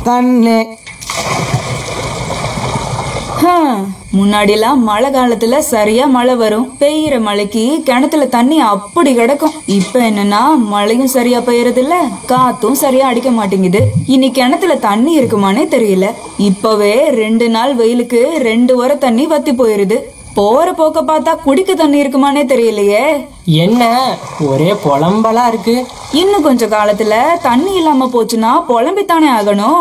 தண்ணி முன்னாடிலாம் மழை காலத்துல சரியா மழை வரும் பெய்யற மழைக்கு கிணத்துல தண்ணி அப்படி கிடக்கும் இப்ப என்னன்னா மழையும் சரியா பெய்யறது இல்ல காத்தும் சரியா அடிக்க மாட்டேங்குது இனி கிணத்துல தண்ணி இருக்குமானே தெரியல இப்பவே ரெண்டு நாள் வெயிலுக்கு ரெண்டு வர தண்ணி வத்தி போயிருது போற போக்க பார்த்தா குடிக்க தண்ணி இருக்குமானே தெரியலையே என்ன ஒரே புலம்பலா இருக்கு இன்னும் கொஞ்ச காலத்துல தண்ணி இல்லாம போச்சுன்னா புலம்பித்தானே ஆகணும்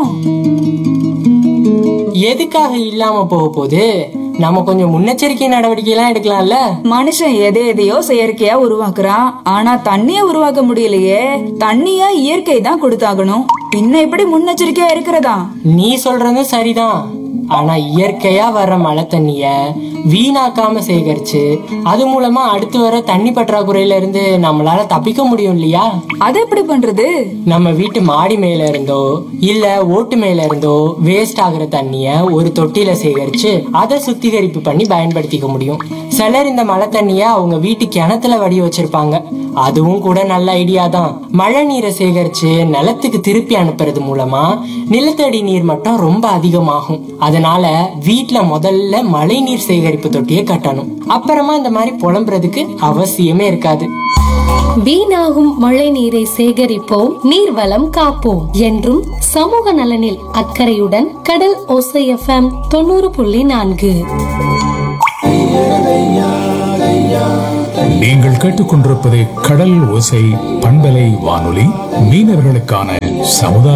எதுக்காக இல்லாம போக போகுது நம்ம கொஞ்சம் முன்னெச்சரிக்கை நடவடிக்கை எல்லாம் எடுக்கலாம்ல மனுஷன் எதை எதையோ செயற்கையா உருவாக்குறான் ஆனா தண்ணிய உருவாக்க முடியலையே தண்ணிய இயற்கை தான் கொடுத்தாகணும் பின்ன எப்படி முன்னெச்சரிக்கையா இருக்கிறதா நீ சொல்றதும் சரிதான் ஆனா இயற்கையா வர்ற மழை தண்ணிய வீணாக்காம சேகரிச்சு அது மூலமா அடுத்து வர தண்ணி பற்றாக்குறையில இருந்து நம்மளால தப்பிக்க முடியும் இல்லையா அது எப்படி பண்றது நம்ம வீட்டு மாடி மேல இருந்தோ இல்ல ஓட்டு மேல இருந்தோ வேஸ்ட் ஆகுற தண்ணிய ஒரு தொட்டியில சேகரிச்சு அதை சுத்திகரிப்பு பண்ணி பயன்படுத்திக்க முடியும் சிலர் இந்த மழை தண்ணிய அவங்க வீட்டு கிணத்துல வடி வச்சிருப்பாங்க அதுவும் கூட நல்ல ஐடியா தான் மழை நீரை சேகரிச்சு நிலத்துக்கு திருப்பி அனுப்புறது மூலமா நிலத்தடி நீர் மட்டம் ரொம்ப அதிகமாகும் அதனால வீட்ல முதல்ல மழை நீர் சேகரிப்பு தொட்டியை கட்டணும் அப்புறமா இந்த மாதிரி புலம்புறதுக்கு அவசியமே இருக்காது வீணாகும் மழை நீரை சேகரிப்போம் நீர்வளம் காப்போம் என்றும் சமூக நலனில் அக்கறையுடன் கடல் ஓசை எஃப்எம் தொண்ணூறு புள்ளி நான்கு நீங்கள் கேட்டுக்கொண்டிருப்பது கடல் ஓசை பண்பலை வானொலி மீனவர்களுக்கான சமுதாய